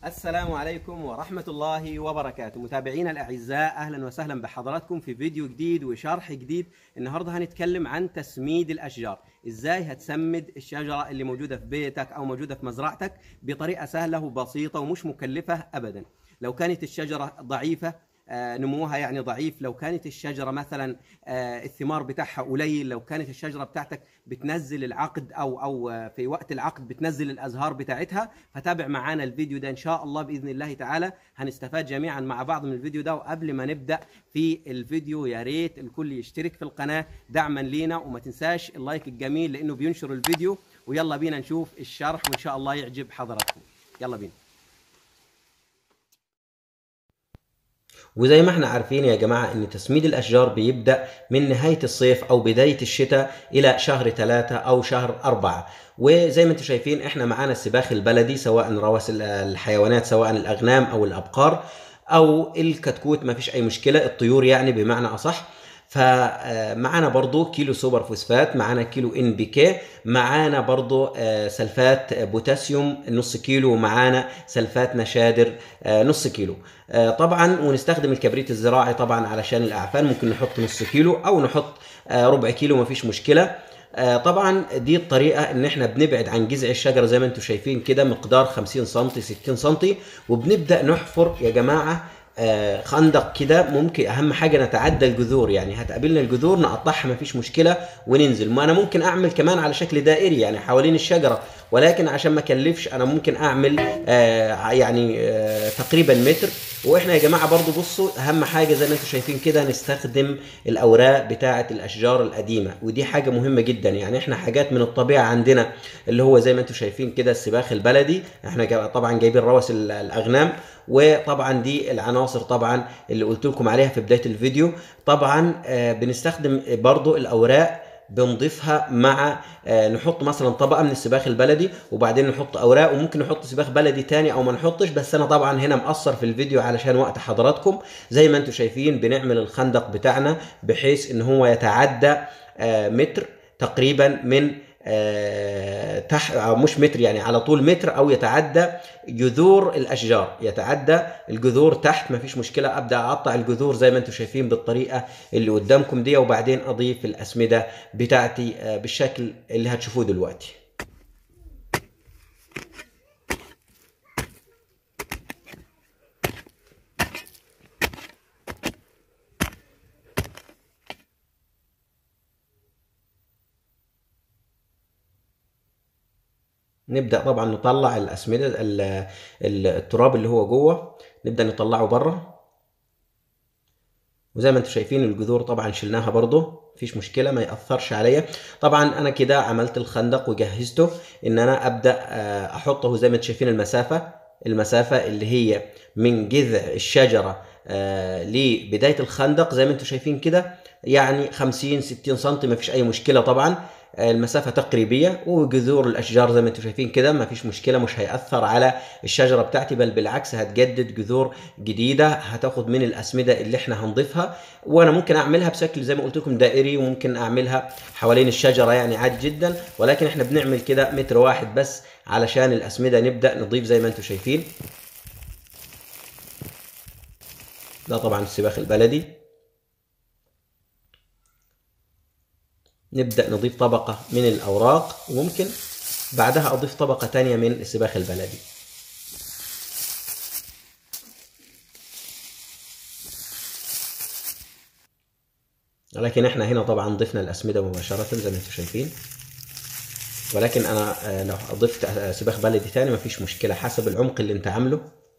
السلام عليكم ورحمة الله وبركاته متابعينا الأعزاء أهلا وسهلا بحضراتكم في فيديو جديد وشرح جديد النهاردة هنتكلم عن تسميد الأشجار إزاي هتسمد الشجرة اللي موجودة في بيتك أو موجودة في مزرعتك بطريقة سهلة وبسيطة ومش مكلفة أبدا لو كانت الشجرة ضعيفة آه، نموها يعني ضعيف لو كانت الشجرة مثلا آه، الثمار بتاعها قليل لو كانت الشجرة بتاعتك بتنزل العقد أو أو آه، في وقت العقد بتنزل الأزهار بتاعتها فتابع معانا الفيديو ده إن شاء الله بإذن الله تعالى هنستفاد جميعا مع بعض من الفيديو ده وقبل ما نبدأ في الفيديو يا ريت الكل يشترك في القناة دعما لينا وما تنساش اللايك الجميل لأنه بينشر الفيديو ويلا بينا نشوف الشرح وإن شاء الله يعجب حضراتكم يلا بينا وزي ما احنا عارفين يا جماعة ان تسميد الاشجار بيبدأ من نهاية الصيف او بداية الشتاء الى شهر ثلاثة او شهر اربعة وزي ما انتم شايفين احنا معانا السباخ البلدي سواء رواسي الحيوانات سواء الاغنام او الابقار او الكتكوت ما فيش اي مشكلة الطيور يعني بمعنى اصح فمعانا برضو كيلو سوبر فوسفات معانا كيلو ان بي كي معانا برضو سلفات بوتاسيوم نص كيلو ومعانا سلفات نشادر نص كيلو طبعا ونستخدم الكبريت الزراعي طبعا علشان الاعفان ممكن نحط نص كيلو او نحط ربع كيلو مفيش مشكله طبعا دي الطريقه ان احنا بنبعد عن جذع الشجره زي ما انتم شايفين كده مقدار 50 سم 60 سم وبنبدا نحفر يا جماعه آه خندق كده ممكن اهم حاجه نتعدى الجذور يعني هتقابلنا الجذور نقطعها مفيش مشكله وننزل ما انا ممكن اعمل كمان على شكل دائري يعني حوالين الشجره ولكن عشان ما اكلفش انا ممكن اعمل آه يعني آه تقريبا متر واحنا يا جماعه برضو بصوا اهم حاجه زي ما انتم شايفين كده نستخدم الاوراق بتاعه الاشجار القديمه ودي حاجه مهمه جدا يعني احنا حاجات من الطبيعه عندنا اللي هو زي ما انتم شايفين كده السباخ البلدي احنا طبعا جايبين روس الاغنام وطبعا دي العناصر طبعا اللي قلت لكم عليها في بدايه الفيديو طبعا بنستخدم برضو الاوراق بنضيفها مع نحط مثلا طبقه من السباخ البلدي وبعدين نحط اوراق وممكن نحط سباخ بلدي تاني او ما نحطش بس انا طبعا هنا مقصر في الفيديو علشان وقت حضراتكم زي ما انتم شايفين بنعمل الخندق بتاعنا بحيث ان هو يتعدى متر تقريبا من آه تحت أو مش متر يعني على طول متر او يتعدى جذور الاشجار يتعدى الجذور تحت ما فيش مشكله ابدا اقطع الجذور زي ما انتم شايفين بالطريقه اللي قدامكم دي وبعدين اضيف الاسمده بتاعتي آه بالشكل اللي هتشوفوه دلوقتي نبدا طبعا نطلع الاسمده التراب اللي هو جوه نبدا نطلعه بره وزي ما انتم شايفين الجذور طبعا شلناها برضه مفيش مشكله ما ياثرش عليا طبعا انا كده عملت الخندق وجهزته ان انا ابدا احطه زي ما انتم شايفين المسافه المسافه اللي هي من جذع الشجره لبدايه الخندق زي ما انتم شايفين كده يعني 50 60 سم مفيش اي مشكله طبعا المسافه تقريبيه وجذور الاشجار زي ما انتم شايفين كده ما فيش مشكله مش هياثر على الشجره بتاعتي بل بالعكس هتجدد جذور جديده هتاخد من الاسمده اللي احنا هنضيفها وانا ممكن اعملها بشكل زي ما قلت لكم دائري وممكن اعملها حوالين الشجره يعني عادي جدا ولكن احنا بنعمل كده متر واحد بس علشان الاسمده نبدا نضيف زي ما انتم شايفين ده طبعا السباخ البلدي نبدأ نضيف طبقة من الأوراق وممكن بعدها أضيف طبقة تانية من السباخ البلدي لكن احنا هنا طبعا ضفنا الأسمدة مباشرة زي ما انتم شايفين ولكن أنا لو أضفت سباخ بلدي تاني مفيش مشكلة حسب العمق اللي انت عامله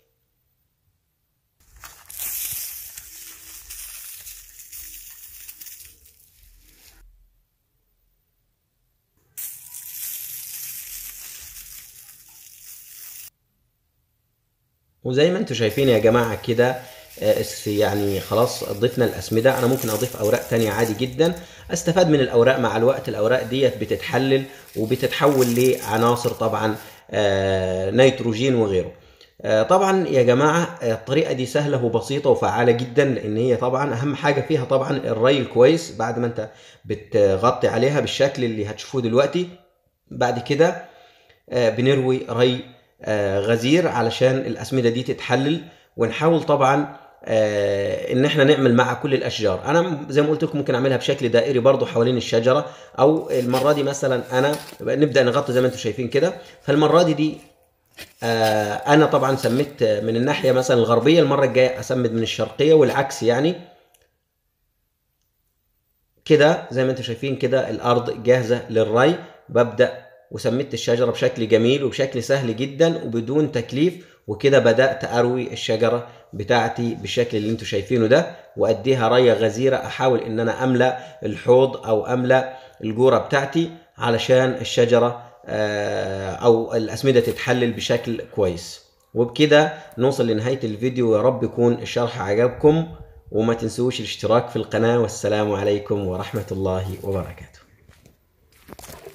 وزي ما انتم شايفين يا جماعه كده يعني خلاص ضفنا الاسمده انا ممكن اضيف اوراق تانية عادي جدا استفاد من الاوراق مع الوقت الاوراق ديت بتتحلل وبتتحول لعناصر طبعا نيتروجين وغيره طبعا يا جماعه الطريقه دي سهله وبسيطه وفعاله جدا لان هي طبعا اهم حاجه فيها طبعا الري الكويس بعد ما انت بتغطي عليها بالشكل اللي هتشوفوه دلوقتي بعد كده بنروي ري آه، غزير علشان الاسمده دي تتحلل ونحاول طبعا آه، ان احنا نعمل مع كل الاشجار انا زي ما قلت لكم ممكن اعملها بشكل دائري برضو حوالين الشجره او المره دي مثلا انا نبدا نغطي زي ما انتم شايفين كده فالمره دي دي آه، انا طبعا سميت من الناحيه مثلا الغربيه المره الجايه اسمد من الشرقيه والعكس يعني كده زي ما انتم شايفين كده الارض جاهزه للري ببدا وسميت الشجره بشكل جميل وبشكل سهل جدا وبدون تكليف وكده بدات اروي الشجره بتاعتي بالشكل اللي انتم شايفينه ده واديها ريه غزيره احاول ان انا املا الحوض او املا الجوره بتاعتي علشان الشجره آه، او الاسمده تتحلل بشكل كويس وبكده نوصل لنهايه الفيديو يا رب يكون الشرح عجبكم وما تنسوش الاشتراك في القناه والسلام عليكم ورحمه الله وبركاته